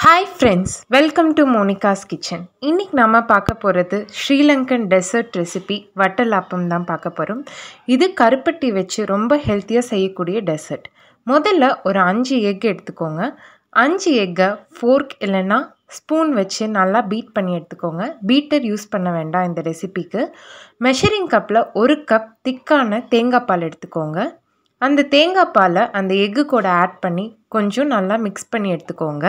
hi friends welcome to Monika's kitchen இன்றைக்கி நம்ம பார்க்க போகிறது ஸ்ரீலங்கன் டெசர்ட் ரெசிபி வட்டலாப்பம் தான் பார்க்க போகிறோம் இது கருப்பட்டி வச்சு ரொம்ப ஹெல்த்தியாக செய்யக்கூடிய டெசர்ட் முதல்ல ஒரு அஞ்சு எக் எடுத்துக்கோங்க அஞ்சு எக்கை ஃபோர்க் இல்லைன்னா ஸ்பூன் வச்சு நல்லா பீட் பண்ணி எடுத்துக்கோங்க பீட்டர் யூஸ் பண்ண வேண்டாம் இந்த ரெசிபிக்கு மெஷரிங் கப்பில் ஒரு கப் திக்கான தேங்காய் பால் எடுத்துக்கோங்க அந்த தேங்காய் பாலை அந்த எக்கு கூட ஆட் பண்ணி கொஞ்சம் நல்லா மிக்ஸ் பண்ணி எடுத்துக்கோங்க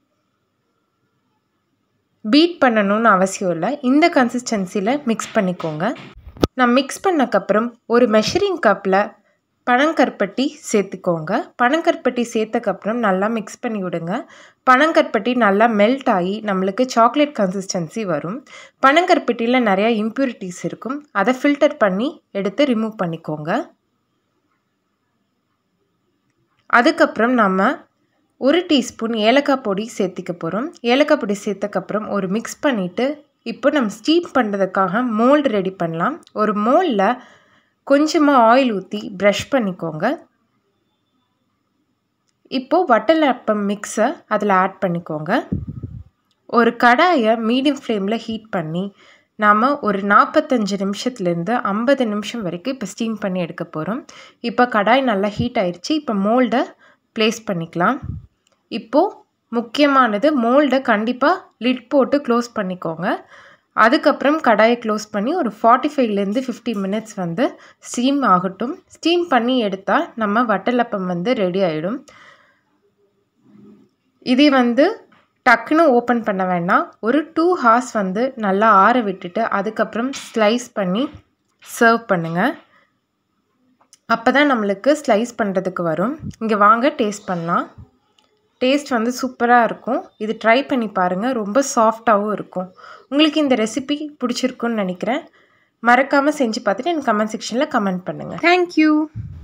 பீட் பண்ணணும்னு அவசியம் இல்லை இந்த கன்சிஸ்டன்சியில் மிக்ஸ் பண்ணிக்கோங்க நான் மிக்ஸ் பண்ணக்கப்புறம் ஒரு மெஷரிங் கப்பில் பனங்கற்பட்டி சேர்த்துக்கோங்க பனங்கற்பட்டி சேர்த்தக்கப்புறம் நல்லா மிக்ஸ் பண்ணி விடுங்க பனங்கற்பட்டி நல்லா மெல்ட் ஆகி நம்மளுக்கு சாக்லேட் கன்சிஸ்டன்சி வரும் பனங்கற்பட்டியில் நிறையா இம்ப்யூரிட்டிஸ் இருக்கும் அதை ஃபில்டர் பண்ணி எடுத்து ரிமூவ் பண்ணிக்கோங்க அதுக்கப்புறம் நம்ம ஒரு டீஸ்பூன் ஏலக்காய் பொடி சேர்த்திக்க போகிறோம் ஏலக்காய் பொடி சேர்த்தக்கப்புறம் ஒரு மிக்ஸ் பண்ணிவிட்டு இப்போ நம்ம ஸ்டீம் பண்ணுறதுக்காக மோல்டு ரெடி பண்ணலாம் ஒரு மோல்டில் கொஞ்சமாக ஆயில் ஊற்றி ப்ரஷ் பண்ணிக்கோங்க இப்போது வட்டலப்பம் மிக்ஸை அதில் ஆட் பண்ணிக்கோங்க ஒரு கடாயை மீடியம் ஃப்ளேமில் ஹீட் பண்ணி நாம் ஒரு நாற்பத்தஞ்சு நிமிஷத்துலேருந்து ஐம்பது நிமிஷம் வரைக்கும் இப்போ ஸ்டீம் பண்ணி எடுக்க போகிறோம் இப்போ கடாய் நல்லா ஹீட் ஆயிடுச்சு இப்போ மோல்டை ப்ளேஸ் பண்ணிக்கலாம் இப்போது முக்கியமானது மோல்டை கண்டிப்பாக லிட் போட்டு க்ளோஸ் பண்ணிக்கோங்க அதுக்கப்புறம் கடாயை க்ளோஸ் பண்ணி ஒரு ஃபார்ட்டி ஃபைவ்லேருந்து ஃபிஃப்டி மினிட்ஸ் வந்து ஸ்டீம் ஆகட்டும் ஸ்டீம் பண்ணி எடுத்தால் நம்ம வட்டலப்பம் வந்து ரெடி ஆகிடும் இதே வந்து டக்குன்னு ஓப்பன் பண்ண வேண்டாம் ஒரு டூ ஹார்ஸ் வந்து நல்லா ஆற விட்டுட்டு அதுக்கப்புறம் ஸ்லைஸ் பண்ணி சர்வ் பண்ணுங்கள் அப்போ தான் நம்மளுக்கு ஸ்லைஸ் பண்ணுறதுக்கு வரும் இங்கே வாங்க டேஸ்ட் பண்ணலாம் டேஸ்ட் வந்து சூப்பராக இருக்கும் இது ட்ரை பண்ணி பாருங்கள் ரொம்ப சாஃப்டாகவும் இருக்கும் உங்களுக்கு இந்த ரெசிபி பிடிச்சிருக்குன்னு நினைக்கிறேன் மறக்காமல் செஞ்சு பார்த்துட்டு எனக்கு கமெண்ட் செக்ஷனில் கமெண்ட் பண்ணுங்கள் தேங்க்யூ